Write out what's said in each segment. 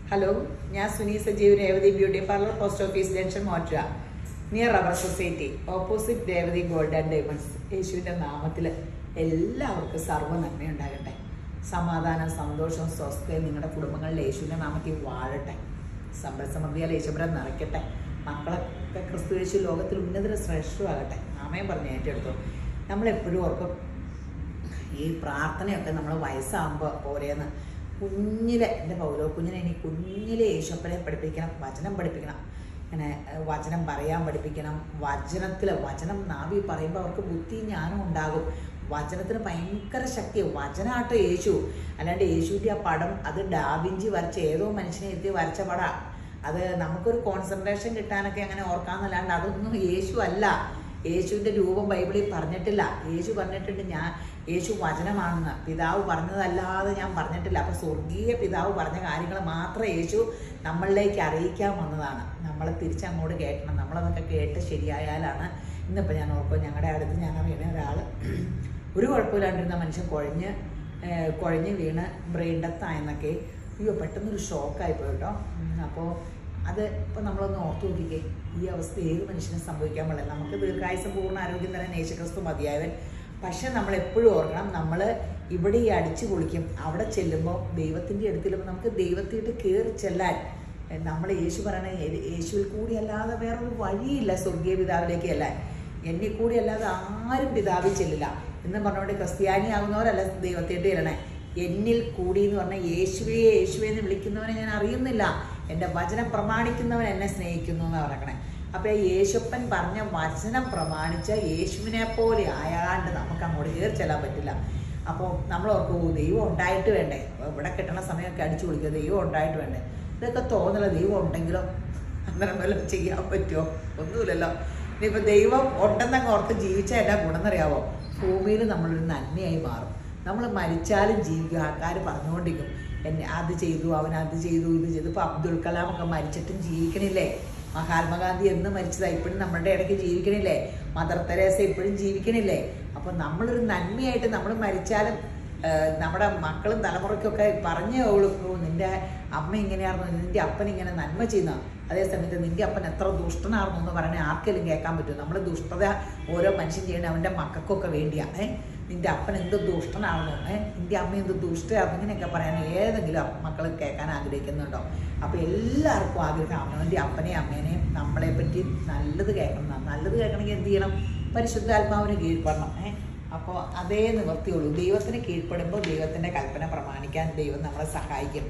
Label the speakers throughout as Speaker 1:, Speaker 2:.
Speaker 1: Hello ഞാൻ Suni Sajeev Revathi beauty parlour post office junction മോട്ര near rubber society opposite Revathi gold and diamonds യേശുവിൻ്റെ നാമത്തിൽ എല്ലാവർക്കും സർവ്വ നന്മയുണ്ടാകട്ടെ സമാധാനം സന്തോഷം സ്വസ്ഥയും നിങ്ങളുടെ കുടുംബങ്ങളിൽ യേശുവിൻ്റെ നാമത്തിൽ വാഴട്ടെ സമ്പൽ സമൃദ്ധിയാൽ യേശുപുരം നിറയ്ക്കട്ടെ മക്കളൊക്കെ ക്രിസ്തു യേശു ലോകത്തിൽ ഉന്നതര ശ്രേഷ്ഠമാകട്ടെ ആമയും പറഞ്ഞ് ഏറ്റെടുത്തു നമ്മളെപ്പോഴും ഓർക്കും ഈ പ്രാർത്ഥനയൊക്കെ നമ്മൾ വയസ്സാകുമ്പോൾ പോരേന്ന് കുഞ്ഞിലെ എൻ്റെ പൗരോ കുഞ്ഞിനെ ഇനി കുഞ്ഞിലെ യേശപ്പനെ പഠിപ്പിക്കണം വചനം പഠിപ്പിക്കണം ഇങ്ങനെ ഏഹ്, വചനം പറയാൻ പഠിപ്പിക്കണം വചനത്തിൽ വചനം നാവി പറയുമ്പോൾ അവർക്ക് ബുദ്ധി ജ്ഞാനം ഉണ്ടാകും വചനത്തിന് ഭയങ്കര ശക്തി വചനാട്ടോ യേശു അല്ലാണ്ട് യേശുവിൻ്റെ ആ പടം അത് ഡാവിഞ്ചി വരച്ച ഏതോ മനുഷ്യനെ എത്തി വരച്ച പടാ അത് നമുക്കൊരു കോൺസെൻട്രേഷൻ കിട്ടാനൊക്കെ അങ്ങനെ ഓർക്കാന്നല്ലാണ്ട് അതൊന്നും യേശു അല്ല യേശുവിൻ്റെ രൂപം ബൈബിളിൽ പറഞ്ഞിട്ടില്ല യേശു പറഞ്ഞിട്ടുണ്ട് ഞാൻ യേശു വചനമാണെന്ന് പിതാവ് പറഞ്ഞതല്ലാതെ ഞാൻ പറഞ്ഞിട്ടില്ല അപ്പോൾ സ്വർഗീയ പിതാവ് പറഞ്ഞ കാര്യങ്ങൾ മാത്രം യേശു നമ്മളിലേക്ക് അറിയിക്കാൻ വന്നതാണ് നമ്മൾ തിരിച്ചങ്ങോട്ട് കേൾക്കണം നമ്മളതൊക്കെ കേട്ട് ശരിയായാലാണ് ഇന്നിപ്പോൾ ഞാൻ ഓർക്കും ഞങ്ങളുടെ അടുത്ത് ഞാൻ അറിയുന്ന ഒരാൾ ഒരു കുഴപ്പമില്ലാണ്ടിരുന്ന മനുഷ്യൻ കുഴഞ്ഞ് ഏഹ്, കുഴഞ്ഞ് വീണ് ബ്രെയിൻ ഡെത്ത് ആയെന്നൊക്കെ അയ്യോ പെട്ടെന്നൊരു ഷോക്കായി പോയി കേട്ടോ അപ്പോൾ അത് ഇപ്പം നമ്മളൊന്ന് ഓർത്തു നോക്കിക്കേ ഈ അവസ്ഥ ഏത് മനുഷ്യനും സംഭവിക്കാൻ പാടില്ല നമുക്ക് ദീർഘായുസം പൂർണ്ണ ആരോഗ്യം തരാൻ യേശുക്രിസ്തു മതിയായവൻ പക്ഷെ നമ്മൾ എപ്പോഴും ഓർക്കണം നമ്മൾ ഇവിടെ ഈ അടിച്ചു പൊളിക്കും അവിടെ ചെല്ലുമ്പോൾ ദൈവത്തിൻ്റെ അടുത്തില്ലുമ്പോൾ നമുക്ക് ദൈവത്തിട്ട് കയറി ചെല്ലാൻ എഹ് നമ്മൾ യേശു പറയണ യേ- യേശുവിൽ കൂടി അല്ലാതെ വേറൊരു വഴിയില്ല സ്വർഗീയ പിതാവിലേക്ക് അല്ലാൻ എന്നിൽ കൂടി അല്ലാതെ ആരും പിതാവിൽ ചെല്ലില്ല എന്ന് പറഞ്ഞുകൊണ്ട് ക്രിസ്ത്യാനി ആകുന്നവരല്ല ദൈവത്തിട്ട് ചെല്ലണേ എന്നിൽ കൂടി എന്ന് പറഞ്ഞാൽ യേശുവേ യേശുവേ എന്ന് വിളിക്കുന്നവനെ ഞാൻ അറിയുന്നില്ല എൻ്റെ വചനം പ്രമാണിക്കുന്നവൻ എന്നെ സ്നേഹിക്കുന്നു എന്ന് പറയണേ അപ്പോൾ യേശുപ്പൻ പറഞ്ഞ വചനം പ്രമാണിച്ച യേശുവിനെ പോലെ ആയാണ്ട് നമുക്ക് അങ്ങോട്ട് കയറി ചെല്ലാൻ പറ്റില്ല അപ്പോൾ നമ്മൾ ഓർക്കും "ഓ, ദൈവം ഉണ്ടായിട്ട് വേണ്ടേ ഇവിടെ കിട്ടണ സമയമൊക്കെ അടിച്ചു വിളിക്കുക ദൈവം ഉണ്ടായിട്ട് വേണ്ടേ ഇതൊക്കെ തോന്നല ദൈവം ഉണ്ടെങ്കിലോ അന്നേരം വല്ലതും ചെയ്യാൻ പറ്റുമോ ഒന്നുമില്ലല്ലോ ഇനിയിപ്പോൾ ദൈവം ഉണ്ടെന്നങ്ങ് ഓർത്ത് ജീവിച്ചാൽ എന്നാ ഗുണമെന്നറിയാവോ ഭൂമിയിൽ നമ്മളൊരു നന്മയായി മാറും നമ്മൾ മരിച്ചാലും ജീവിക്കും ആൾക്കാർ പറഞ്ഞുകൊണ്ടിരിക്കും എന്നെ അത് ചെയ്തു അവൻ അത് ചെയ്തു ഇത് ചെയ്തു ഇപ്പോൾ അബ്ദുൽ കലാം ഒക്കെ മരിച്ചിട്ടും ജീവിക്കണില്ലേ മഹാത്മാഗാന്ധി എന്ന് മരിച്ചതാ ഇപ്പോഴും നമ്മുടെ ഇടയ്ക്ക് ജീവിക്കണില്ലേ മദർ തെരേസ ഇപ്പോഴും ജീവിക്കണില്ലേ അപ്പോൾ നമ്മളൊരു നന്മയായിട്ട് നമ്മൾ മരിച്ചാലും ആ, നമ്മുടെ മക്കളും തലമുറയ്ക്കൊക്കെ പറഞ്ഞേ ഉള്ളൂ "ഓ, നിന്റെ അമ്മ ഇങ്ങനെയായിരുന്നു നിന്റെ അപ്പൻ ഇങ്ങനെ നന്മ ചെയ്യുന്ന അതേസമയത്ത് നിന്റെ അപ്പൻ എത്ര ദുഷ്ടനായിരുന്നു എന്ന് പറയണേ ആർക്കെങ്കിലും കേൾക്കാൻ പറ്റും നമ്മൾ ദുഷ്ടത ഓരോ മനുഷ്യൻ ചെയ്യണേ അവൻ്റെ മക്കൾക്കൊക്കെ വേണ്ടിയാണ് ഏ നിന്റെ അപ്പൻ എന്ത് ദുഷ്ടനാണെന്നോ ഏ നിന്റെ അമ്മ എന്ത് ദുഷ്ടയായിരുന്നു ഇങ്ങനെയൊക്കെ പറയാൻ ഏതെങ്കിലും മക്കൾ കേൾക്കാൻ ആഗ്രഹിക്കുന്നുണ്ടോ അപ്പോൾ എല്ലാവർക്കും ആഗ്രഹം അവനവൻ്റെ അപ്പനെയും അമ്മേനെയും നമ്മളെ പറ്റി നല്ലത് കേൾക്കണം നല്ലത് കേൾക്കണമെങ്കിൽ എന്ത് ചെയ്യണം പരിശുദ്ധാത്മാവിന് കീഴ്പ്പെടണം ഏ അപ്പോൾ അതേ നിവർത്തിയുള്ളൂ ദൈവത്തിന് കീഴ്പ്പെടുമ്പോൾ ദൈവത്തിൻ്റെ കൽപ്പന പ്രമാണിക്കാൻ ദൈവം നമ്മളെ സഹായിക്കും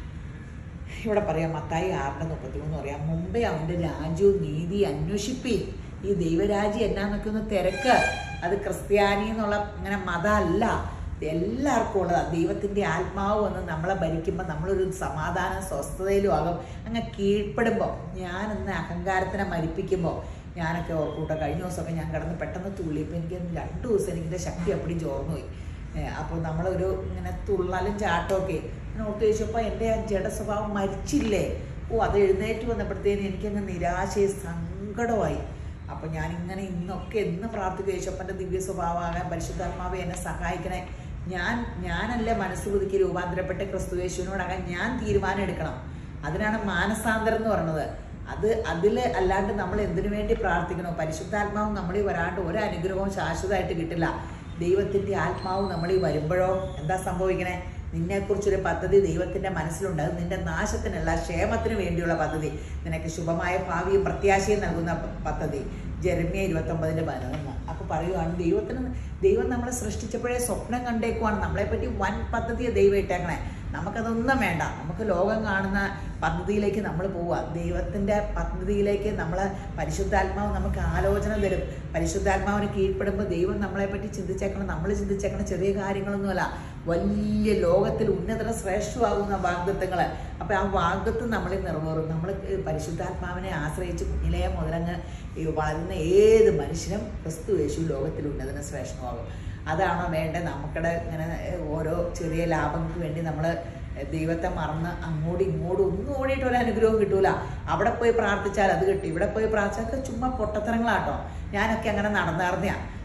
Speaker 1: ഇവിടെ പറയാം മത്തായി ആറിൻ്റെ മുപ്പത്തിമൂന്ന് പറയാം മുമ്പേ അവൻ്റെ രാജ്യവും നീതി അന്വേഷിപ്പി ഈ ദൈവരാജ്യം എന്നാന്നൊക്കെ ഒന്ന് തിരക്ക് അത് ക്രിസ്ത്യാനി എന്നുള്ള ഇങ്ങനെ മതമല്ല ഇത് എല്ലാവർക്കും ഉള്ളതാണ് ദൈവത്തിൻ്റെ ആത്മാവ് വന്ന് നമ്മളെ ഭരിക്കുമ്പോൾ നമ്മളൊരു സമാധാനം സ്വസ്ഥതയിലും ആകും അങ്ങ് കീഴ്പ്പെടുമ്പോൾ ഞാനിന്ന് അഹങ്കാരത്തിനെ മരിപ്പിക്കുമ്പോൾ ഞാനൊക്കെ ഓർക്കൂട്ടോ കഴിഞ്ഞ ദിവസമൊക്കെ ഞാൻ കിടന്ന് പെട്ടെന്ന് തുള്ളിയപ്പോൾ എനിക്ക് രണ്ട് ദിവസം എനിക്കിൻ്റെ ശക്തി അപ്പടി ചോർന്നു പോയി അപ്പോൾ നമ്മളൊരു ഇങ്ങനെ തുള്ളലും ചാട്ടമൊക്കെ ഞാൻ ഓർത്ത് ചോദിച്ചപ്പോൾ എൻ്റെ ആ ജഡ സ്വഭാവം മരിച്ചില്ലേ ഓ അത് എഴുന്നേറ്റ് വന്നപ്പോഴത്തേന് എനിക്കങ്ങ് നിരാശയും സങ്കടമായി അപ്പോൾ ഞാനിങ്ങനെ ഇന്നൊക്കെ എന്ന് പ്രാർത്ഥിക്കുക യേശപ്പൻ്റെ ദിവ്യ സ്വഭാവമാകാൻ പരിശുദ്ധാത്മാവെ എന്നെ സഹായിക്കണേ ഞാൻ ഞാനല്ലേ മനസ്സ് പുതുക്കി രൂപാന്തരപ്പെട്ട ക്രിസ്തു യേശുവിനോടാകാൻ ഞാൻ തീരുമാനം എടുക്കണം അതിനാണ് മാനസാന്തരം എന്ന് പറയുന്നത് അത് അതിൽ അല്ലാണ്ട് നമ്മൾ എന്തിനു വേണ്ടി പ്രാർത്ഥിക്കണോ പരിശുദ്ധാത്മാവ് നമ്മളിൽ വരാണ്ട് ഒരു അനുഗ്രഹവും ശാശ്വതമായിട്ട് കിട്ടില്ല ദൈവത്തിൻ്റെ ആത്മാവ് നമ്മളിൽ വരുമ്പോഴോ എന്താ സംഭവിക്കണേ നിന്നെക്കുറിച്ചൊരു പദ്ധതി ദൈവത്തിൻ്റെ മനസ്സിലുണ്ട് അത് നിന്റെ നാശത്തിനല്ല ക്ഷേമത്തിന് വേണ്ടിയുള്ള പദ്ധതി നിനക്ക് ശുഭമായ ഭാവിയും പ്രത്യാശയും നൽകുന്ന പ- പദ്ധതി ജെറമ്യ ഇരുപത്തൊമ്പതിൻ്റെ പതിനൊന്ന് അപ്പോൾ പറയുവാണ് ദൈവത്തിന് ദൈവം നമ്മളെ സൃഷ്ടിച്ചപ്പോഴേ സ്വപ്നം കണ്ടേക്കുവാണ് നമ്മളെപ്പറ്റി വൻ പദ്ധതിയെ ദൈവം ഇട്ടേക്കണേ നമുക്കതൊന്നും വേണ്ട നമുക്ക് ലോകം കാണുന്ന പദ്ധതിയിലേക്ക് നമ്മൾ പോവുക ദൈവത്തിൻ്റെ പദ്ധതിയിലേക്ക് നമ്മൾ പരിശുദ്ധാത്മാവ് നമുക്ക് ആലോചന തരും പരിശുദ്ധാത്മാവിന് കീഴ്പ്പെടുമ്പോൾ ദൈവം നമ്മളെപ്പറ്റി ചിന്തിച്ചേക്കണം നമ്മൾ ചിന്തിച്ചേക്കണം ചെറിയ കാര്യങ്ങളൊന്നുമല്ല വലിയ ലോകത്തിൽ ഉന്നതര ശ്രേഷ്ഠമാകുന്ന വാഗ്ദത്വങ്ങൾ അപ്പോൾ ആ വാഗ്ദത്വം നമ്മളിൽ നിറവേറും നമ്മൾ പരിശുദ്ധാത്മാവിനെ ആശ്രയിച്ച് കുഞ്ഞിലേ മുതലങ്ങ് ഈ വളരുന്ന ഏത് മനുഷ്യനും ക്രിസ്തു യേശു ലോകത്തിൽ ഉന്നതന ശ്രേഷ്ഠമാകും അതാണോ വേണ്ടത് നമുക്കിടെ ഇങ്ങനെ ഓരോ ചെറിയ ലാഭങ്ങൾക്ക് വേണ്ടി നമ്മൾ ദൈവത്തെ മറന്ന് അങ്ങോട്ടും ഇങ്ങോട്ടും ഒന്നും ഓടിയിട്ട് ഒരു അനുഗ്രഹവും കിട്ടൂല അവിടെ പോയി പ്രാർത്ഥിച്ചാൽ അത് കിട്ടും ഇവിടെ പോയി പ്രാർത്ഥിച്ചാൽ ചുമ്മാ പൊട്ടത്തരങ്ങളാട്ടോ ഞാനൊക്കെ അങ്ങനെ നടന്നാർന്നയാ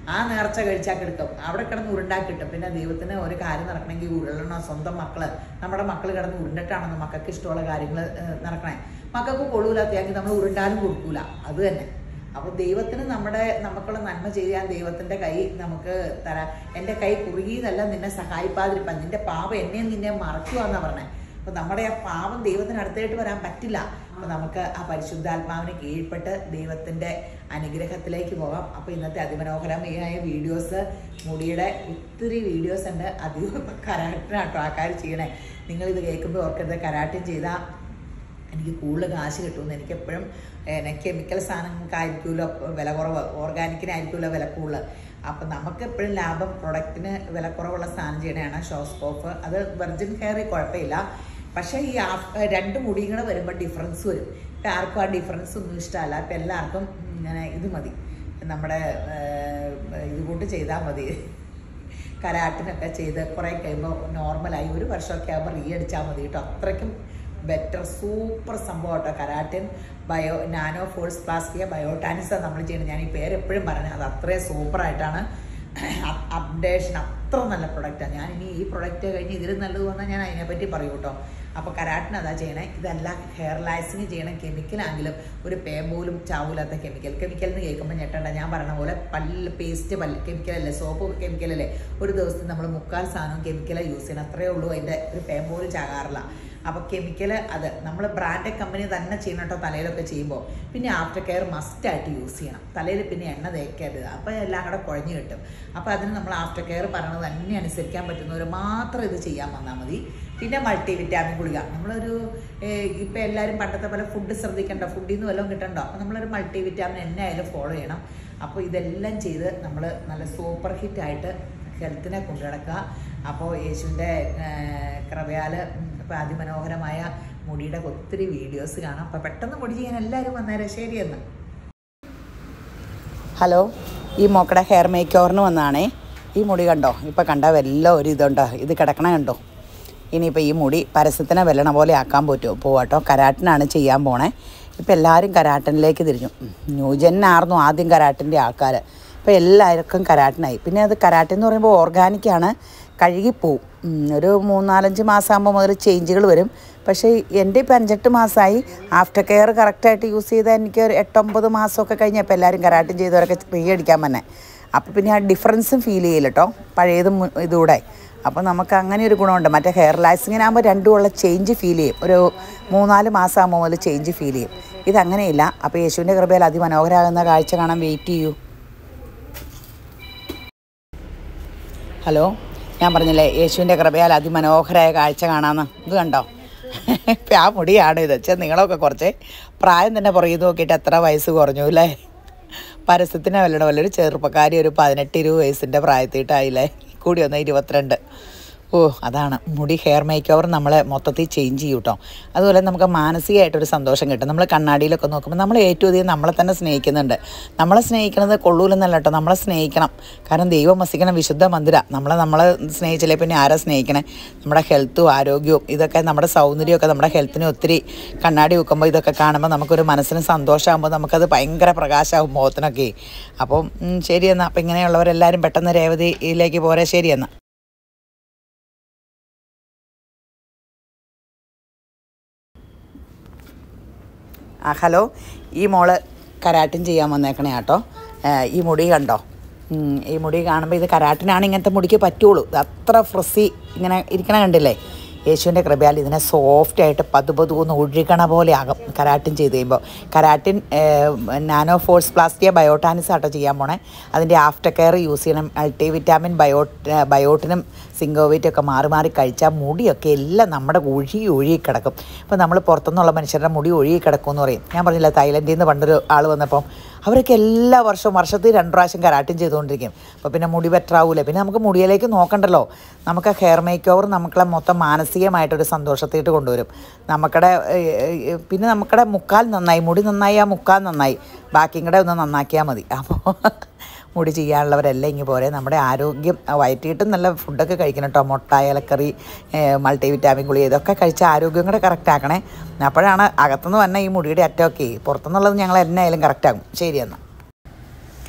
Speaker 1: ആ നേർച്ച കഴിച്ചാൽ കിടക്കും അവിടെ കിടന്ന് ഉരുണ്ടാക്കി കിട്ടും പിന്നെ ദൈവത്തിന് ഒരു കാര്യം നടക്കണമെങ്കിൽ ഉരുളണോ സ്വന്തം മക്കള് നമ്മുടെ മക്കൾ കിടന്ന് ഉരുണ്ടിട്ടാണെന്ന് മക്കൾക്ക് ഇഷ്ടമുള്ള കാര്യങ്ങൾ നടക്കണേ മക്കൾക്ക് കൊള്ളൂലാത്തയാങ്കിൽ നമ്മൾ ഉരുണ്ടാലും കൊടുക്കൂല അത് തന്നെ അപ്പോൾ ദൈവത്തിന് നമ്മുടെ നമുക്കുള്ള നന്മ ചെയ്യാൻ ദൈവത്തിന്റെ കൈ നമുക്ക് തരാം എൻ്റെ കൈ കുറുകിയതല്ല നിന്നെ സഹായിപ്പാതിരിപ്പാൻ നിന്റെ പാപം എന്നെയും നിന്നെ മറക്കുവാന്നാ പറഞ്ഞേ അപ്പൊ നമ്മുടെ ആ പാപം ദൈവത്തിന് അടുത്തായിട്ട് വരാൻ പറ്റില്ല അപ്പൊ നമുക്ക് ആ പരിശുദ്ധാത്മാവിന് കീഴ്പ്പെട്ട് ദൈവത്തിന്റെ അനുഗ്രഹത്തിലേക്ക് പോകാം അപ്പൊ ഇന്നത്തെ അതിമനോഹരമായ വീഡിയോസ് മുടിയുടെ ഒത്തിരി വീഡിയോസ് ഉണ്ട് അധികം കരാട്ടിനാട്ടോ ആൾക്കാർ ചെയ്യണേ നിങ്ങൾ ഇത് കേൾക്കുമ്പോൾ ഓർക്കരുത് കരാട്ടിൻ ചെയ്താൽ എനിക്ക് കൂടുതൽ കാശ് കിട്ടുമെന്ന് എനിക്ക് എപ്പോഴും കെമിക്കൽ സാധനങ്ങൾക്കായിരിക്കുമല്ലോ വില കുറവ് ഓർഗാനിക്കിനായിരിക്കുമല്ലോ വില കൂടുതൽ അപ്പം നമുക്ക് എപ്പോഴും ലാഭം പ്രൊഡക്റ്റിന് വില കുറവുള്ള സാധനം ചെയ്യണതാണ് ഷോസ്കോഫ് അത് വെർജിൻ ഹെയറിൽ കുഴപ്പമില്ല പക്ഷേ ഈ ആ- രണ്ട് മുടിയും കൂടെ വരുമ്പോൾ ഡിഫറൻസ് വരും ഇപ്പം ആർക്കും ആ ഡിഫറൻസ് ഒന്നും ഇഷ്ടമല്ല ഇപ്പം എല്ലാവർക്കും ഇങ്ങനെ ഇത് മതി നമ്മുടെ ഇത് കൊണ്ട് ചെയ്താൽ മതി കരാട്ടിനൊക്കെ ചെയ്ത് കുറേ കഴിയുമ്പോൾ നോർമലായി ഒരു വർഷമൊക്കെ ആകുമ്പോൾ റീ അടിച്ചാൽ മതി കേട്ടോ അത്രയ്ക്കും ബെറ്റർ സൂപ്പർ സംഭവം കേട്ടോ കരാട്ടിൻ ബയോ നാനോ ഫോഴ്സ് പ്ലാസ്റ്റിയ ബയോട്ടാനിസ് നമ്മൾ ചെയ്യുന്നത് ഞാൻ ഈ പേര് എപ്പോഴും പറഞ്ഞത് അത് അത്രയും സൂപ്പറായിട്ടാണ് അപ്ഡേഷൻ അത്ര നല്ല പ്രൊഡക്റ്റാണ് ഞാൻ ഇനി ഈ പ്രൊഡക്റ്റ് കഴിഞ്ഞ് ഇതിൽ നല്ലത് വന്നാൽ ഞാൻ അതിനെപ്പറ്റി പറയൂ കേട്ടോ അപ്പോൾ കരാട്ടിന് അതാ ചെയ്യണേ ഇതല്ല ഹെയർ ലാക്സിങ് ചെയ്യണ കെമിക്കലാണെങ്കിലും ഒരു പേ പോലും ചാവൂലാത്ത കെമിക്കൽ കെമിക്കൽ എന്ന് കേൾക്കുമ്പോൾ ഞെട്ടണ്ട ഞാൻ പറഞ്ഞ പോലെ പല്ല് പേസ്റ്റ് പല്ല് കെമിക്കലല്ലേ സോപ്പ് കെമിക്കലല്ലേ ഒരു ദിവസത്തിൽ നമ്മൾ മുക്കാൽ സാധനം കെമിക്കലാണ് യൂസ് ചെയ്യണം അത്രേ ഉള്ളൂ അതിൻ്റെ ഒരു പേ പോലും ചാകാറില്ല അപ്പോൾ കെമിക്കൽ അത് നമ്മൾ ബ്രാൻഡഡ് കമ്പനി തന്നെ ചെയ്യണം കേട്ടോ തലയിലൊക്കെ ചെയ്യുമ്പോൾ പിന്നെ ആഫ്റ്റർ കെയർ മസ്റ്റായിട്ട് യൂസ് ചെയ്യണം തലയിൽ പിന്നെ എണ്ണ തേക്കരുത് അപ്പോൾ എല്ലാം കൂടെ കുഴഞ്ഞു കിട്ടും അപ്പോൾ അതിന് നമ്മൾ ആഫ്റ്റർ കെയർ പറയണത് തന്നെ അനുസരിക്കാൻ പറ്റുന്നവർ മാത്രം ഇത് ചെയ്യാൻ വന്നാൽ മതി പിന്നെ മൾട്ടി വിറ്റാമിൻ ഗുളിക നമ്മളൊരു ഇപ്പം എല്ലാവരും പണ്ടത്തെ പോലെ ഫുഡ് ശ്രദ്ധിക്കണ്ട ഫുഡിൽ നിന്ന് വല്ലതും കിട്ടണ്ടോ അപ്പോൾ നമ്മളൊരു മൾട്ടി വിറ്റാമിൻ എന്നെ ആയാലും ഫോളോ ചെയ്യണം അപ്പോൾ ഇതെല്ലാം ചെയ്ത് നമ്മൾ നല്ല സൂപ്പർ ഹിറ്റായിട്ട് ഹെൽത്തിനെ കൊണ്ടു നടക്കുക അപ്പോൾ യേശുവിൻ്റെ കൃപയാൽ ഇപ്പോൾ അതിമനോഹരമായ മുടിയുടെ ഒത്തിരി വീഡിയോസ് കാണാം അപ്പോൾ പെട്ടെന്ന് മുടി ചെയ്യാൻ എല്ലാവരും വന്നേരെ ശരിയെന്ന്
Speaker 2: ഹലോ ഈ മോക്കടെ ഹെയർ മേക്ക് ഓവറിന് വന്നതാണേ ഈ മുടി കണ്ടോ ഇപ്പോൾ കണ്ട വല്ല ഒരു ഇതുണ്ടോ ഇത് കിടക്കണ കണ്ടോ ഇനിയിപ്പോൾ ഈ മുടി പരസ്യത്തിനെ വെല്ലണ പോലെ ആക്കാൻ പറ്റുമോ പോവാട്ടോ കരാട്ടിനാണ് ചെയ്യാൻ പോണേ ഇപ്പം എല്ലാവരും കരാട്ടനിലേക്ക് തിരിഞ്ഞു ന്യൂജനായിരുന്നു ആദ്യം കരാട്ടിൻ്റെ ആൾക്കാർ ഇപ്പോൾ എല്ലാവർക്കും കരാട്ടിനായി പിന്നെ അത് കരാട്ടിൻ എന്ന് പറയുമ്പോൾ ഓർഗാനിക്കാണ് കഴുകിപ്പോവും ഉം, ഒരു മൂന്നാലഞ്ച് മാസമാകുമ്പോൾ മുതൽ ചേഞ്ചുകൾ വരും പക്ഷേ എൻ്റെ ഇപ്പം അഞ്ചെട്ട് മാസമായി ആഫ്റ്റർ കെയർ കറക്റ്റായിട്ട് യൂസ് ചെയ്താൽ എനിക്ക് ഒരു എട്ടൊമ്പത് മാസമൊക്കെ കഴിഞ്ഞപ്പോൾ എല്ലാവരും കരാട്ടും ചെയ്തവരൊക്കെ ഫ്രീ അടിക്കാൻ തന്നെ അപ്പോൾ പിന്നെ ആ ഡിഫറൻസും ഫീൽ ചെയ്യില്ല കേട്ടോ പഴയതും മു- ഇതൂടെ അപ്പോൾ നമുക്ക് അങ്ങനെ ഒരു ഗുണമുണ്ട് മറ്റേ ഹെയർ ലാക്സിങ്ങിനാകുമ്പോൾ രണ്ടുമുള്ള ചേഞ്ച് ഫീൽ ചെയ്യും ഒരു മൂന്നാല് മാസം ആകുമ്പോൾ മുതൽ ചേഞ്ച് ഫീൽ ചെയ്യും ഇതങ്ങനെയില്ല അപ്പോൾ യേശുവിൻ്റെ കൃപയിൽ അതിമനോഹരമാകുന്ന കാഴ്ച കാണാൻ വെയിറ്റ് ചെയ്യൂ ഹലോ ഞാൻ പറഞ്ഞില്ലേ യേശുവിൻ്റെ കൃപയാൽ അതിമനോഹരമായ കാഴ്ച കാണാമെന്ന് ഇത് കണ്ടോ ഇപ്പം ആ മുടിയാണ് ഇത് വെച്ചാൽ നിങ്ങളൊക്കെ കുറച്ച് പ്രായം തന്നെ പുറകെ നോക്കിയിട്ട് എത്ര വയസ്സ് കുറഞ്ഞു അല്ലേ പരസ്യത്തിന് വല്ലട വല്ലൊരു ചെറുപ്പക്കാരി ഒരു പതിനെട്ട് ഇരുപത് വയസ്സിൻ്റെ പ്രായത്തിയിട്ടായില്ലേ കൂടി വന്ന ഇരുപത്തിരണ്ട് ഓ അതാണ് മുടി ഹെയർ മേക്ക് ഓവർ നമ്മളെ മൊത്തത്തിൽ ചേഞ്ച് ചെയ്യും കേട്ടോ അതുപോലെ നമുക്ക് മാനസികമായിട്ടൊരു സന്തോഷം കിട്ടും നമ്മൾ കണ്ണാടിയിലൊക്കെ നോക്കുമ്പോൾ നമ്മൾ ഏറ്റവും അധികം നമ്മളെ തന്നെ സ്നേഹിക്കുന്നുണ്ട് നമ്മളെ സ്നേഹിക്കുന്നത് കൊള്ളൂലെന്നല്ല കേട്ടോ നമ്മളെ സ്നേഹിക്കണം കാരണം ദൈവം വസിക്കുന്ന വിശുദ്ധ മന്ദിര നമ്മളെ നമ്മളെ സ്നേഹിച്ചില്ലേ പിന്നെ ആരാ സ്നേഹിക്കണേ നമ്മുടെ ഹെൽത്തും ആരോഗ്യവും ഇതൊക്കെ നമ്മുടെ സൗന്ദര്യമൊക്കെ നമ്മുടെ ഹെൽത്തിന് ഒത്തിരി കണ്ണാടി വെക്കുമ്പോൾ ഇതൊക്കെ കാണുമ്പോൾ നമുക്കൊരു മനസ്സിന് സന്തോഷമാകുമ്പോൾ നമുക്കത് ഭയങ്കര പ്രകാശമാകും മുഖത്തിനൊക്കെ അപ്പം ഉം, ശരി എന്നാൽ അപ്പം ഇങ്ങനെയുള്ളവരെല്ലാവരും പെട്ടെന്ന് രേവതിയിലേക്ക് പോരെ ശരി എന്നാൽ ആ ഹലോ ഈ മോള് കരാട്ടിൻ ചെയ്യാൻ വന്നേക്കണേ കേട്ടോ ഈ മുടി കണ്ടോ ഉം, ഈ മുടി കാണുമ്പോൾ ഇത് കരാട്ടിനാണ് ഇങ്ങനത്തെ മുടിക്ക് പറ്റുള്ളൂ ഇത് അത്ര ഫ്രസി ഇങ്ങനെ ഇരിക്കണ കണ്ടില്ലേ യേശുവിൻ്റെ കൃപയാൽ ഇതിനെ സോഫ്റ്റായിട്ട് പതുപതുന്ന് ഒഴുകണ പോലെ ആകും കരാട്ടിൻ ചെയ്ത് കഴിയുമ്പോൾ കരാട്ടിൻ നാനോ ഫോഴ്സ് പ്ലാസ്റ്റിയ ബയോട്ടാനിസ് ആട്ടോ ചെയ്യാൻ പോണേ അതിൻ്റെ ആഫ്റ്റർ കെയർ യൂസ് ചെയ്യണം മൾട്ടി വിറ്റാമിൻ ബയോ ബയോട്ടിനും സിങ്കോവേറ്റും ഒക്കെ മാറി മാറി കഴിച്ചാൽ മുടിയൊക്കെ എല്ലാം നമ്മുടെ ഒഴുകി ഒഴുകി കിടക്കും ഇപ്പോൾ നമ്മൾ പുറത്തുനിന്നുള്ള മനുഷ്യരുടെ മുടി ഒഴുകി കിടക്കും എന്ന് പറയും ഞാൻ പറഞ്ഞില്ല തായ്ലൻഡിൽ നിന്ന് പണ്ടൊരു ആൾ വന്നപ്പം അവരൊക്കെ എല്ലാ വർഷവും വർഷത്തിൽ രണ്ട് പ്രാവശ്യം കരാട്ടും ചെയ്തുകൊണ്ടിരിക്കും അപ്പോൾ പിന്നെ മുടി ബെറ്ററാവൂലേ പിന്നെ നമുക്ക് മുടിയിലേക്ക് നോക്കണ്ടല്ലോ നമുക്ക് ഹെയർ മേക്ക് ഓവർ നമുക്കുള്ള മൊത്തം മാനസികമായിട്ടൊരു സന്തോഷത്തിട്ട് കൊണ്ടുവരും നമുക്കടെ പിന്നെ നമുക്കടെ മുക്കാൽ നന്നായി മുടി നന്നായി ആ മുക്കാൽ നന്നായി ബാക്കിയും കൂടെ ഒന്ന് നന്നാക്കിയാൽ മതി അപ്പോൾ മുടി ചെയ്യാനുള്ളവരെല്ലാം ഇങ്ങനെ പോരെ നമ്മുടെ ആരോഗ്യം വയറ്റിയിട്ടും നല്ല ഫുഡൊക്കെ കഴിക്കണം കേട്ടോ മുട്ട ഇലക്കറി മൾട്ടി വിറ്റാമിൻ ഗുളി ഇതൊക്കെ കഴിച്ച് ആരോഗ്യം കൂടെ കറക്റ്റ് ആക്കണേ അപ്പോഴാണ് അകത്തുനിന്ന് വന്ന ഈ മുടിയുടെ അറ്റമൊക്കെ പുറത്തുനിന്നുള്ളത് ഞങ്ങൾ എന്നായാലും കറക്റ്റ് ആകും ശരി എന്നാൽ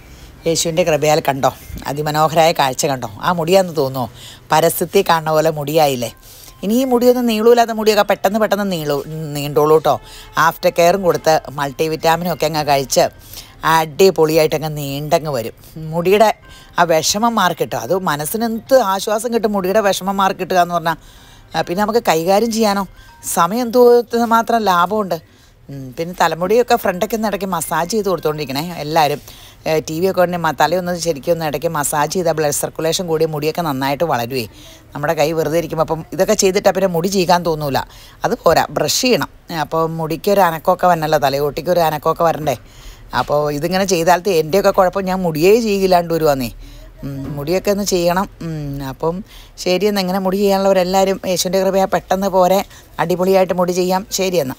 Speaker 2: യേശുവിൻ്റെ കൃപയാൽ കണ്ടോ അതിമനോഹരമായ കാഴ്ച കണ്ടോ ആ മുടിയാന്ന് തോന്നുമോ പരസ്യത്തിൽ കാണുന്ന പോലെ മുടിയായില്ലേ ഇനി ഈ മുടിയൊന്നും നീളൂലാത്ത മുടിയൊക്കെ പെട്ടെന്ന് പെട്ടെന്ന് നീളൂ നീണ്ടോളൂ കേട്ടോ ആഫ്റ്റർ കെയറും കൊടുത്ത് മൾട്ടി വിറ്റാമിനും ഒക്കെ അങ്ങ് കഴിച്ച് അടിപൊളിയായിട്ട് അങ്ങ് നീണ്ടങ്ങ് വരും മുടിയുടെ ആ വിഷമം മാറി കിട്ടും അത് മനസ്സിന് എന്ത് ആശ്വാസം കിട്ടും മുടിയുടെ വിഷമം മാറി കിട്ടുക എന്ന് പറഞ്ഞാൽ ആ, പിന്നെ നമുക്ക് കൈകാര്യം ചെയ്യാനോ സമയം എന്തോ മാത്രം ലാഭമുണ്ട് ഉം, പിന്നെ തലമുടിയൊക്കെ ഫ്രണ്ടൊക്കെ ഒന്ന് ഇടയ്ക്ക് മസാജ് ചെയ്ത് കൊടുത്തുകൊണ്ടിരിക്കണേ എല്ലാവരും ടി വി ഒക്കെ ഉണ്ടെങ്കിൽ മ- തലയൊന്ന് ശരിക്കും ഒന്ന് ഇടയ്ക്ക് മസാജ് ചെയ്താൽ ബ്ലഡ് സർക്കുലേഷൻ കൂടി മുടിയൊക്കെ നന്നായിട്ട് വളരുവേ നമ്മുടെ കൈ വെറുതെ ഇരിക്കുമ്പോൾ അപ്പം ഇതൊക്കെ ചെയ്തിട്ടാൽ പിന്നെ മുടി ചീകാൻ തോന്നൂല അത് പോരാ ബ്രഷ് ചെയ്യണം അപ്പോൾ മുടിക്ക് ഒരു അനക്കമൊക്കെ വരണല്ലോ തലയോട്ടിക്ക് ഒരു അനക്കമൊക്കെ വരണ്ടേ അപ്പോൾ ഇതിങ്ങനെ ചെയ്താലത്തെ എൻ്റെയൊക്കെ കുഴപ്പം ഞാൻ മുടിയേ ചെയ്യില്ലാണ്ട് വരുവാന്നേ ഉം, മുടിയൊക്കെ ഒന്ന് ചെയ്യണം ഉം, അപ്പം ശരിയെന്ന് എങ്ങനെ മുടി ചെയ്യാനുള്ളവരെല്ലാവരും യേശുവിൻ്റെ കൃപയാ പെട്ടെന്ന് പോരെ അടിപൊളിയായിട്ട് മുടി ചെയ്യാം ശരിയെന്ന്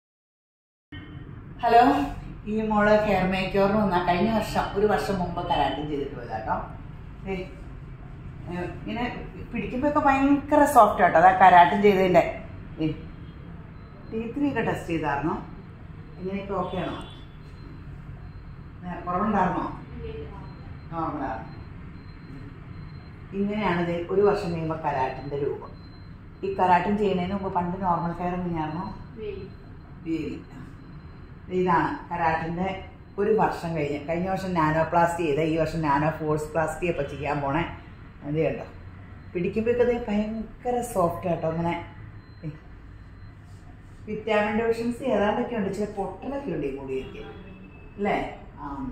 Speaker 2: ഹലോ ഈ മോള് ഹെയർ മേക്കോറിന് വന്നാൽ കഴിഞ്ഞ വർഷം ഒരു വർഷം മുമ്പ് കരാട്ടം ചെയ്തിട്ട് പോയതാ കേട്ടോ ദേ, ഏ, ഇങ്ങനെ പിടിക്കുമ്പോൾ ഒക്കെ ഭയങ്കര സോഫ്റ്റ് ആട്ടോ അതാ കരാട്ടം ചെയ്തതിൻ്റെ ടി ത്രീ ഒക്കെ ടെസ്റ്റ് ചെയ്തായിരുന്നോ ഇങ്ങനെയൊക്കെ ഓക്കെ ആണോ ഏ, കുറവുണ്ടായിരുന്നോ നോർമലായിരുന്നു ഇങ്ങനെയാണ് ഇത് ഒരു വർഷം കഴിയുമ്പോൾ കരാട്ടിൻ്റെ രൂപം ഈ കരാട്ടം ചെയ്യുന്നതിന് മുമ്പ് പണ്ട് നോർമൽ കെയർ എങ്ങനെയായിരുന്നോ വേലി ഇതാണ് കരാട്ടിൻ്റെ ഒരു വർഷം കഴിഞ്ഞ് കഴിഞ്ഞ വർഷം നാനോ പ്ലാസ്റ്റി ചെയ്ത ഈ വർഷം നാനോ ഫോഴ്സ് പ്ലാസ്റ്റി ഇപ്പോൾ ചെയ്യാൻ പോണേ അത് കണ്ടോ പിടിക്കുമ്പോഴൊക്കെ ഇത് ഭയങ്കര സോഫ്റ്റ് ആട്ടോ അങ്ങനെ വിറ്റാമിൻ ഡെഫിഷ്യൻസി ഏതാണ്ടൊക്കെ ഉണ്ട് ചില പൊട്ടലൊക്കെ ഉണ്ട് ഈ മുടിയൊക്കെ അല്ലേ ആ ഉണ്ട്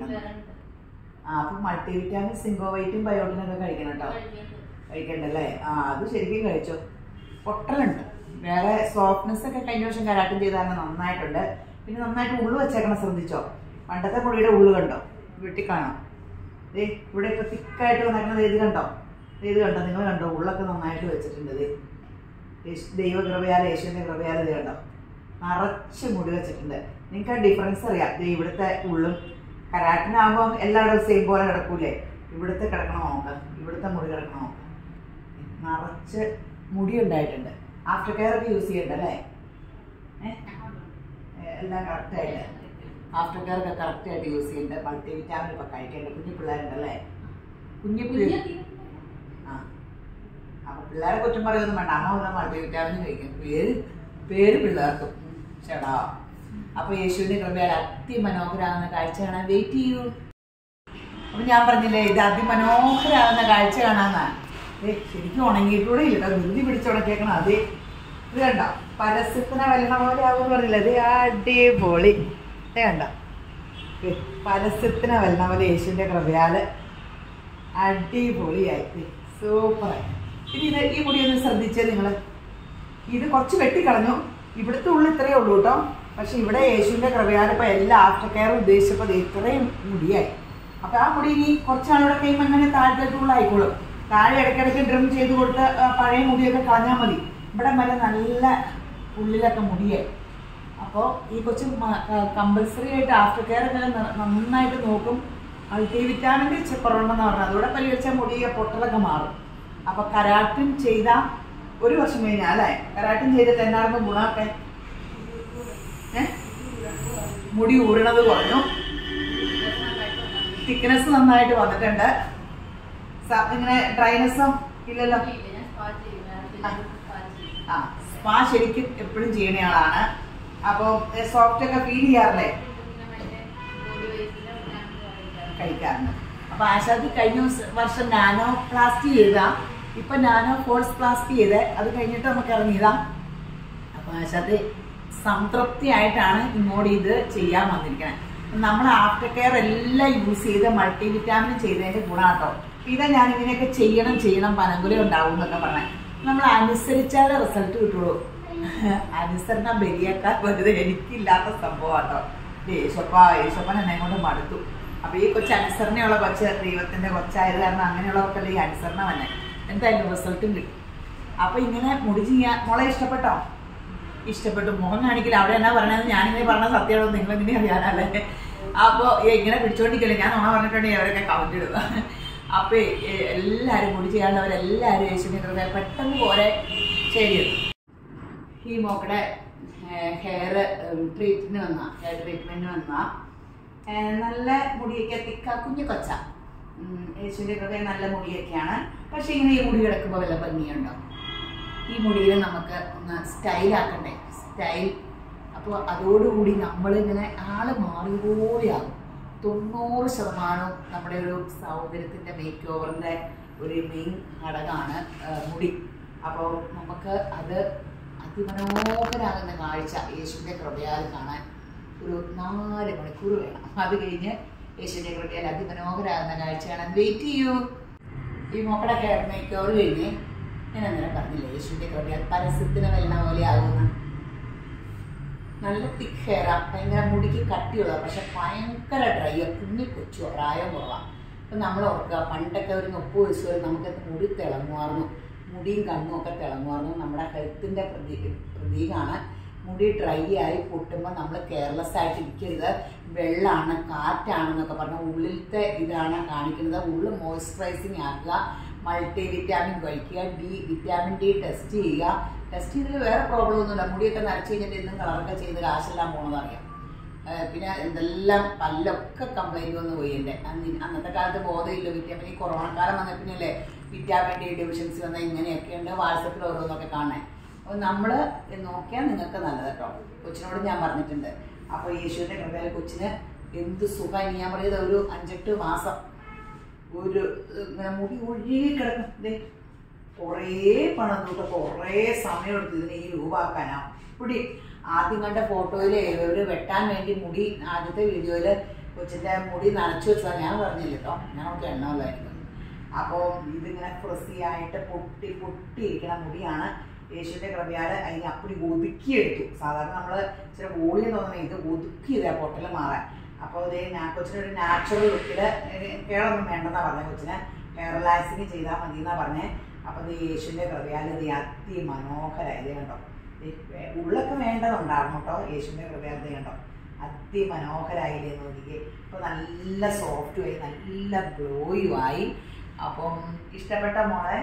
Speaker 2: ആ അപ്പം മൾട്ടി വിറ്റാമിൻ സിങ്കോവൈറ്റും ബയോട്ടിനൊക്കെ കഴിക്കണം കേട്ടോ കഴിക്കണ്ടല്ലേ ആ അത് ശരിക്കും കഴിച്ചോ പൊട്ടലുണ്ട് വേറെ സോഫ്റ്റ്നെസ് ഒക്കെ കഴിഞ്ഞ വർഷം കരാട്ടം ചെയ്താൽ നന്നായിട്ടുണ്ട് പിന്നെ നന്നായിട്ട് ഉള്ളു വെച്ചേക്കണം ശ്രദ്ധിച്ചോ പണ്ടത്തെ മുടിയുടെ ഉള്ളു കണ്ടോ വെട്ടിക്കാണാം ദേ ഇവിടെ ഇപ്പൊ തിക്കായിട്ട് വന്നേക്കുന്നത് ഇത് കണ്ടോ ദേ ഇത് കണ്ടോ നിങ്ങൾ കണ്ടോ ഉള്ളൊക്കെ നന്നായിട്ട് വെച്ചിട്ടുണ്ട് ഇത് യേശു- ദൈവ കൃപയാൽ യേശുവിന്റെ കൃപയാൽ ഇത് കണ്ടോ നിറച്ച് മുടി വെച്ചിട്ടുണ്ട് നിങ്ങൾക്ക് ആ ഡിഫറൻസ് അറിയാം ദേ ഇവിടുത്തെ ഉള്ളും കരാട്ടിനാകുമ്പോൾ എല്ലായിടും സെയിം പോലെ കിടക്കൂലേ ഇവിടുത്തെ കിടക്കണ നോക്ക് ഇവിടുത്തെ മുടി കിടക്കണ നോക്ക് നിറച്ച് മുടി ഉണ്ടായിട്ടുണ്ട് ആഫ്റ്റർ കെയർ ഒക്കെ യൂസ് ചെയ്യണ്ടല്ലേ ഏഹ് എല്ലാം കറക്റ്റായിട്ട് ആഫ്റ്റർ കെയർ ഒക്കെ കറക്റ്റായിട്ട് യൂസ് ചെയ്യുന്നുണ്ട് മൾട്ടി വിറ്റാമിൻ ഇപ്പം കഴിക്കേണ്ട കുഞ്ഞു പിള്ളേരുണ്ടല്ലേ കുഞ്ഞു പിള്ളേർ ആ അപ്പൊ പിള്ളേരെ കുറ്റം പറയുമൊന്നും വേണ്ട അമ്മ വന്ന മൾട്ടി വിറ്റാമിൻ കഴിക്കും പേര് പേര് പിള്ളേർക്കും ചേടാ അപ്പൊ യേശുവിന്റെ കൃപയാൽ അതിമനോഹരാകുന്ന കാഴ്ച കാണാൻ വെയിറ്റ് ചെയ്യൂ അപ്പൊ ഞാൻ പറഞ്ഞില്ലേ ഇത് അതിമനോഹരാകുന്ന കാഴ്ച കാണാന്നാ ഏ ശരിക്കും ഉണങ്ങിയിട്ടൂടെ ഇല്ല കേട്ടോ ധൃതി പിടിച്ചുണക്കിയേക്കണം അതേ ഇത് കണ്ട പരസ്യത്തിനെ വല്ലണ പോലെ ആകുമെന്ന് പറഞ്ഞില്ല അത് അടിപൊളി ഇത് കണ്ട ഏ, പരസ്യത്തിനെ വല്ലണ പോലെ യേശുവിന്റെ കൃപയാല് അടിപൊളിയായി സൂപ്പറായി ഇനി ഇത് ഈ മുടി ഒന്ന് ശ്രദ്ധിച്ചേ നിങ്ങൾ ഇത് കുറച്ച് വെട്ടിക്കളഞ്ഞു ഇവിടുത്തെ ഉള്ളിൽ ഇത്രയേ ഉള്ളൂ കേട്ടോ പക്ഷെ ഇവിടെ യേശുവിന്റെ കൃപയാൽ ഇപ്പൊ എല്ലാ ആഫ്റ്റർ കെയർ ഉദ്ദേശിച്ചപ്പോൾ ദേ ഇത്രയും മുടിയായി അപ്പൊ ആ മുടി ഇനി കുറച്ചാളൂടെ കഴിയുമ്പോൾ അങ്ങനെ താഴത്തേക്ക് ഉള്ളായിക്കോളും താഴെ ഇടയ്ക്കിടയ്ക്ക് ഡ്രിം ചെയ്ത് കൊടുത്ത് ആ പഴയ മുടിയൊക്കെ കളഞ്ഞാൽ മതി ഇവിടെ വരെ നല്ല ഉള്ളിലൊക്കെ മുടിയായി അപ്പോൾ ഈ കൊച്ചു കമ്പൽസറി ആയിട്ട് ആഫ്റ്റർ കെയർ ഒക്കെ ന- നന്നായിട്ട് നോക്കും മൾട്ടി വിറ്റാമിൻ്റെ കുറവുണ്ടെന്ന് പറഞ്ഞാൽ അതോടെ പരിഹരിച്ചാൽ മുടി പൊട്ടലൊക്കെ മാറും അപ്പൊ കരാട്ടും ചെയ്ത ഒരു വർഷം കഴിഞ്ഞാൽ അല്ലേ കരാട്ടും ചെയ്തിട്ട് എന്നായിരുന്നു ഗുണമൊക്കെ ഏ? മുടി ഊരണത് കുറഞ്ഞു തിക്നെസ് നന്നായിട്ട് വന്നിട്ടുണ്ട് സ- ഇങ്ങനെ ഡ്രൈനെസ്സോ ഇല്ലല്ലോ ആ സ്പാ ശരിക്കും എപ്പോഴും ചെയ്യണ ആളാണ് അപ്പോൾ സോഫ്റ്റ് ഒക്കെ ഫീൽ ചെയ്യാറില്ലേ കഴിക്കാറുണ്ട് അപ്പൊ ആശാദി കഴിഞ്ഞ ദിവസം- വർഷം നാനോ പ്ലാസ്റ്റി ചെയ്ത ഇപ്പൊ നാനോ ഫോഴ്സ് പ്ലാസ്റ്റി ചെയ്ത് അത് കഴിഞ്ഞിട്ട് നമുക്ക് ഇറങ്ങിയതാ അപ്പൊ ആശാദി സംതൃപ്തിയായിട്ടാണ് ഇങ്ങോട്ട് ഇത് ചെയ്യാൻ വന്നിരിക്കുന്നത് നമ്മൾ ആഫ്റ്റർ കെയർ എല്ലാം യൂസ് ചെയ്ത് മൾട്ടി വിറ്റാമിൻ ചെയ്തതിന്റെ ഗുണാട്ടോ ഇതാ ഞാൻ ഇങ്ങനെയൊക്കെ ചെയ്യണം ചെയ്യണം പനങ്കുല ഉണ്ടാവും എന്നൊക്കെ പറഞ്ഞാൽ നമ്മൾ അനുസരിച്ചാലേ റിസൾട്ട് കിട്ടുള്ളൂ അനുസരണ ബലിയേക്കാൾ വെറുതെ എനിക്കില്ലാത്ത സംഭവമാട്ടോ യേശപ്പ യേശപ്പൻ എന്നെ കൊണ്ട് മടുത്തു അപ്പൊ ഈ കൊച്ചു അനുസരണയുള്ള കൊച്ച് ദൈവത്തിന്റെ കൊച്ചായത് കാരണം അങ്ങനെയുള്ളവർക്കല്ലേ ഈ അനുസരണ തന്നെ എന്തായാലും റിസൾട്ടും കിട്ടും അപ്പൊ ഇങ്ങനെ മുടി ചെയ്യാൻ മോളെ ഇഷ്ടപ്പെട്ടോ ഇഷ്ടപ്പെട്ടു മുഖം കാണിക്കില്ല അവിടെ എന്നാ പറയണത് ഞാനിങ്ങനെ പറഞ്ഞ സത്യമാണോ നിങ്ങൾ എങ്ങനെ അറിയാനല്ലേ അപ്പൊ ഏ, ഇങ്ങനെ പിടിച്ചോണ്ടിരിക്കല്ലേ ഞാൻ നുണ പറഞ്ഞിട്ടുണ്ടെങ്കിൽ അവരൊക്കെ കമന്റ് ഇടുക അപ്പൊ ഏ, എല്ലാരും മുടി ചെയ്യാനുള്ളവരെല്ലാരും യേശുവിനെ കൃപ പെട്ടെന്ന് പോരെ ശരി ഈ മോക്കടെ ഹെയർ ട്രീറ്റ്മെന്റ് വന്ന ഹെയർ ട്രീറ്റ്മെന്റ് വന്ന നല്ല മുടിയൊക്കെ തിക്ക കുഞ്ഞു കൊച്ച ഉം, യേശുവിൻ്റെ കൃപ നല്ല മുടിയൊക്കെയാണ് പക്ഷെ ഇങ്ങനെ ഈ മുടി കിടക്കുമ്പോൾ വല്ല ഭംഗിയുണ്ടോ ഈ മുടിയിൽ നമുക്ക് ഒന്ന് സ്റ്റൈലാക്കണ്ടേ സ്റ്റൈൽ അപ്പോൾ അതോടുകൂടി നമ്മളിങ്ങനെ ആള് മാറിയപോലെയാകും തൊണ്ണൂറ് ശതമാനവും നമ്മുടെ ഒരു സൗന്ദര്യത്തിൻ്റെ മേക്ക് ഓവറിൻ്റെ ഒരു മെയിൻ ഘടകമാണ് ആ, മുടി അപ്പോൾ നമുക്ക് അത് അതിമനോഹരാകുന്ന കാഴ്ച യേശുവിൻ്റെ കൃപയാൽ കാണാൻ ഒരു നാല് മണിക്കൂർ വേണം അത് കഴിഞ്ഞ് യേശുവിൻ്റെ കൃപയാൽ അതിമനോഹരാകുന്ന കാഴ്ച കാണാൻ വെയിറ്റ് ചെയ്യൂ ഈ മോക്കടെ ഹെയർ മേക്ക് ഓവർ കഴിഞ്ഞ് ഞാൻ അന്നേരം പറഞ്ഞില്ലേ യേശുവിൻ്റെ കൃപയാൽ പരസ്യത്തിന് വരുന്ന പോലെ ആകുമെന്ന് നല്ല തിക്ക് ഹെയറാ ഭയങ്കര മുടിക്ക് കട്ടിയുള്ള പക്ഷെ ഭയങ്കര ഡ്രൈ കുഞ്ഞി കൊച്ചു പ്രായം കുറവാണ് അപ്പം നമ്മൾ ഓർക്കുക പണ്ടൊക്കെ ഒരു മുപ്പത് വയസ്സ് വരെ നമുക്കത് മുടി തിളങ്ങുമായിരുന്നു മുടിയും കണ്ണും ഒക്കെ തിളങ്ങുമായിരുന്നു നമ്മുടെ ഹെൽത്തിൻ്റെ പ്രതീ പ്രതീകമാണ് മുടി ഡ്രൈ ആയി പൊട്ടുമ്പോൾ നമ്മൾ കെയർലെസ് ആയിട്ട് ഇരിക്കരുത് വെള്ളമാണ് കാറ്റാണെന്നൊക്കെ പറഞ്ഞ് ഉള്ളിലത്തെ ഇതാണ് കാണിക്കുന്നത് ഉള്ളിൽ മോയ്സ്ചറൈസിങ് ആക്കുക മൾട്ടി വിറ്റാമിൻ കഴിക്കുക ഡി വിറ്റാമിൻ ഡി ടെസ്റ്റ് ചെയ്യുക ടെസ്റ്റ് ചെയ്തതിൽ വേറെ പ്രോബ്ലം ഒന്നുമില്ല മുടിയൊക്കെ നരച്ച് കഴിഞ്ഞിട്ട് എന്നും കളറൊക്കെ ചെയ്ത് കാശെല്ലാം പോണതറിയാം ഏഹ് പിന്നെ എന്തെല്ലാം പല്ലൊക്കെ കംപ്ലൈൻറ്റ് വന്ന് പോയി എൻ്റെ അന്ന് അന്നത്തെ കാലത്ത് ബോധമില്ല വിറ്റാമിൻ ഈ കൊറോണ കാലം വന്ന പിന്നല്ലേ വിറ്റാമിൻ ഡി ഡെഫിഷ്യൻസി വന്ന ഇങ്ങനെയൊക്കെയുണ്ട് വാട്സപ്പിൽ ഓരോന്നൊക്കെ കാണാൻ അപ്പോൾ നമ്മൾ നോക്കിയാൽ നിങ്ങൾക്ക് നല്ലത് കേട്ടോ കൊച്ചിനോട് ഞാൻ പറഞ്ഞിട്ടുണ്ട് അപ്പോൾ യേശുവിൻ്റെ കൃപയിൽ കൊച്ചിന് എന്ത് സുഖം ഇനി ഞാൻ പറയുന്നത് ഒരു അഞ്ചെട്ട് മാസം ഒരു ഇങ്ങനെ മുടി ഒഴുകി കിടക്കും ദേ കുറേ പണം തൊട്ട് കുറേ സമയം എടുത്തു ഇതിനെ ഈ രൂപാക്കാൻ അപ്പടി ആദ്യം കണ്ട ഫോട്ടോയിൽ ഒരു വെട്ടാൻ വേണ്ടി മുടി ആദ്യത്തെ വീഡിയോയിൽ കൊച്ചിൻ്റെ മുടി നനച്ചു വെച്ചാൽ ഞാൻ പറഞ്ഞില്ല കേട്ടോ ഞാൻ നമുക്ക് എണ്ണമല്ലായിരുന്നു അപ്പോൾ ഇതിങ്ങനെ ഫ്രസി ആയിട്ട് പൊട്ടി പൊട്ടിയിരിക്കണ മുടിയാണ് യേശുവിൻ്റെ കൃപയാൽ അതിനെ അപ്പടി ഒതുക്കിയെടുത്തു സാധാരണ നമ്മൾ ഇച്ചിരി വോളിയം തോന്നുന്നത് ഇത് ഒതുക്കിയതാ പൊട്ടൽ മാറാൻ അപ്പോൾ ഇതേ ഞാൻ കൊച്ചിനൊരു നാച്ചുറൽ ലുക്കിൽ കേളൊന്നും വേണ്ടെന്നാ പറഞ്ഞ കൊച്ചിന് ഹെയർ റിലാക്സിങ് ചെയ്താൽ മതി എന്നാ പറഞ്ഞേ അപ്പോൾ ഇത് യേശുവിൻ്റെ കൃപയാൽ ഇത് അതിമനോഹരമായി ഇത് കണ്ടോ ദേ വേ- ഉള്ളൊക്കെ വേണ്ടതുണ്ടായിരുന്നു കേട്ടോ യേശുവിൻ്റെ കൃപയാൽ ഇത് കണ്ടോ അതിമനോഹരായില്ലേ നോക്കിക്കേ ഇപ്പോൾ നല്ല സോഫ്റ്റുമായി നല്ല ഗ്ലോയുമായി അപ്പം ഇഷ്ടപ്പെട്ട മോളെ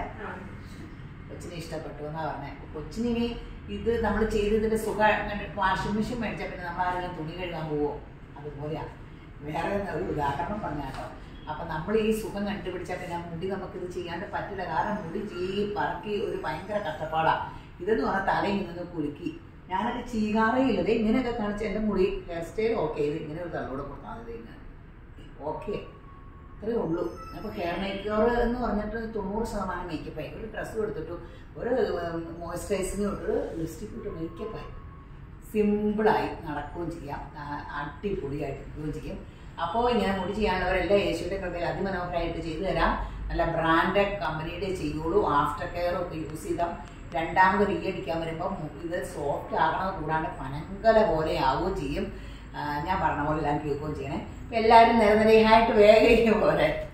Speaker 2: കൊച്ചിനെ ഇഷ്ടപ്പെട്ടു എന്നാ പറഞ്ഞത് കൊച്ചിന് ഇനി ഇത് നമ്മൾ ചെയ്തതിന്റെ സുഖം വാഷിംഗ് മെഷീൻ മേടിച്ചാൽ പിന്നെ നമ്മൾ ആരെങ്കിലും തുണി കഴുകാൻ പോവോ അതുപോലെയാ വേറെ ഒരു ഉദാഹരണം പറഞ്ഞാട്ടോ അപ്പൊ നമ്മൾ ഈ സുഖം കണ്ടുപിടിച്ചാൽ പിന്നെ മുടി നമുക്കിത് ചെയ്യാണ്ട് പറ്റില്ല കാരണം മുടി ചെയ്യി പറക്കി ഒരു ഭയങ്കര കഷ്ടപ്പാടാ ഇതെന്ന് പറഞ്ഞാൽ തലയിൽ നിന്ന് കുലുക്കി ഞാനത് ചെയ്യാറേ ഇല്ല ദേ ഇങ്ങനെയൊക്കെ കാണിച്ച് എൻ്റെ മുടി ഹെയർ സ്റ്റൈൽ ഓക്കെ ഇത് ഇങ്ങനെ ഒരു തള്ളോടെ കൊടുത്താൽ മതി ഇങ്ങനെ ഓക്കെ അത്രേ ഉള്ളൂ അപ്പോൾ ഹെയർ മേക്കർ എന്ന് പറഞ്ഞിട്ട് തൊണ്ണൂറ് ശതമാനം മേക്കപ്പായി ഒരു ഡ്രസ്സ് കൊടുത്തിട്ടു ഒരു മോയ്സ്ചറൈസിങ് ഇട്ട് ഒരു ലിപ്സ്റ്റിക് ഇട്ട് മേക്കപ്പായി സിമ്പിളായി നടക്കുകയും ചെയ്യാം ആ, അടിപൊളിയായിട്ട് ഇരിക്കുകയും ചെയ്യും അപ്പോൾ ഇങ്ങനെ മുടി ചെയ്യാനുള്ളവരെല്ലാം യേശുവിൻ്റെ കൃപയിൽ അതിമനോഹരമായിട്ട് ചെയ്തു തരാം നല്ല ബ്രാൻഡഡ് കമ്പനിയുടെ ചെയ്യുള്ളൂ ആഫ്റ്റർ കെയർ ഒക്കെ യൂസ് ചെയ്താൽ രണ്ടാമത് റീ അടിക്കാൻ വരുമ്പോൾ ഇത് സോഫ്റ്റ് ആകണത് കൂടാണ്ട് പനങ്കല പോലെ ആവുകയും ചെയ്യും ആ, ഞാൻ പറഞ്ഞ പോലെ എല്ലാം കേൾക്കുകയും ചെയ്യണേ അപ്പം എല്ലാവരും നിരനിരയായിട്ട് വേഗം പോലെ